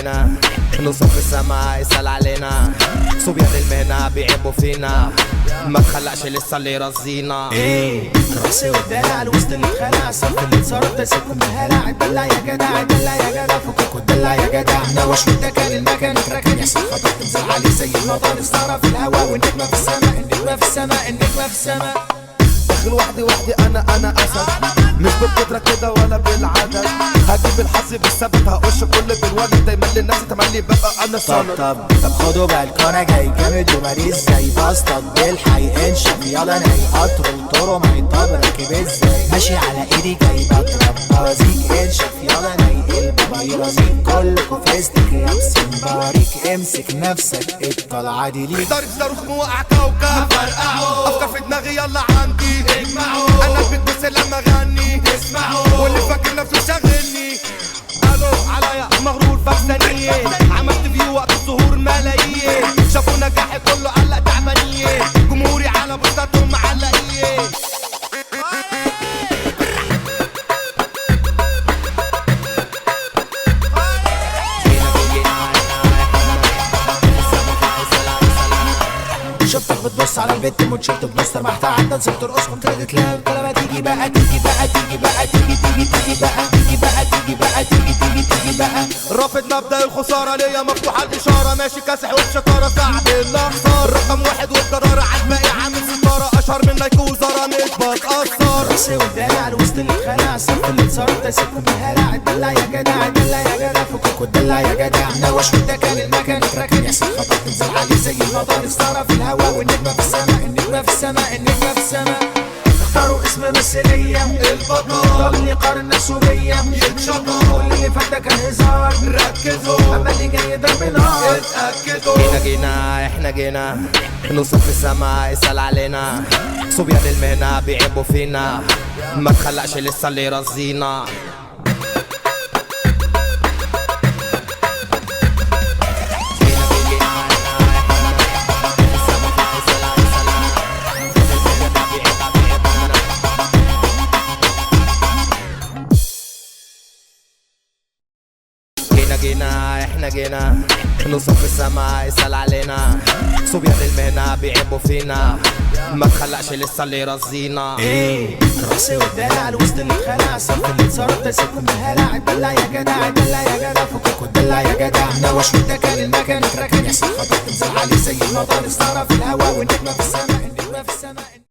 جينا نوصل في السما يسأل علينا صبيان المهنة بيعبوا فينا ما تخلقش لسه اللي يرزينا ايه راسي والدلع الوسط اللي اتخلع صف اللي اتصرف ده سيبكم بالهلع اتدلع يا جدع اتدلع يا جدع فكك واتدلع يا جدع نوش وانت كان المكان اتركن يحصل خطر تنزل عليه زي المطر استعرى في الهوا والنجمة في السماء النجمة في السماء النجمة في السماء داخل وحدي وحدي انا انا اسد مش بالقدرة كده ولا بالعدد هجيب الحظ بالثبت هقش كل بالولد دايما للناس تملي ببقى انا طب صامد طب طب خدوا بالكم انا جاي جامد ومريض زي بسطك بالحي انشف يلا ناي قطر وطرو ما يطب راكب ازاي ماشي على ايدي جاي بضرب بوازيك انشف يلا ناي البابا يرازيك كلكم فيستك يا بسم باريك امسك نفسك الطلعه دي ليك ضارب صاروخ موقع كوكب فرقعوا افكار في دماغي يلا عندي اجمعوا انا بتبص لما اغني اسمعوا واللي فاكر نفسه شاغلني الو عليا مغرور فكسانية عملت فيو وقت الظهور ملايين شافوا نجاحي كله قلق تعبانية جمهوري على بوستاتهم معلقين شفتك بتبص على البت وتشيرت بنص محتها عدى نسيت ترقصهم تريدت لها قلت لها تيجي بقى تيجي بقى تيجي بقى تيجي تيجي تيجي بقى تيجي بقى تيجي بقى تيجي تيجي تيجي بقى رافض مبدأ الخسارة ليا مفتوحة الإشارة ماشي كاسح وبشطارة ساعد الأخسار رقم واحد والقرار عالباقي عامل ستارة أشهر من نايك وزارة مش بتأثر راسي والدلع الوسط اللي اتخلع الصف اللي اتصرف ده سيبكم بالهلع اتدلع يا جدع اتدلع يا جدع فكك واتدلع يا جدع نوش وانت كان المكان اتركن يحصل خطر تنزل عليه زي المطر استعرى في الهوا والنجمة في السماء النجمة في السماء النجمة في السماء اختاروا اسم مثلية البطل ضل يقارن نفسه بيا يتشطر. كل اللي فات ده كان هزار ركزوا اما اللي جاي ضرب نار اتأكدوا جينا جينا احنا جينا نوصل في السما يسأل علينا صبيان المهنة بيعبوا فينا ما تخلقش لسه اللي يرزينا جينا جينا احنا جينا نوصل في السما يسأل علينا صبيان المهنة بيعبوا فينا ما تخلقش لسه اللي يرزينا ايه راسي والدلع الوسط اللي اتخلع الصف اللي اتصرف ده سيبكم بالهلع اتدلع يا جدع اتدلع يا جدع فكك واتدلع يا جدع نوش وانت كان المكان اتركن يحصل خطر تنزل عليه زي المطر استعرى في الهوا والنجمة في السماء النجمة في السماء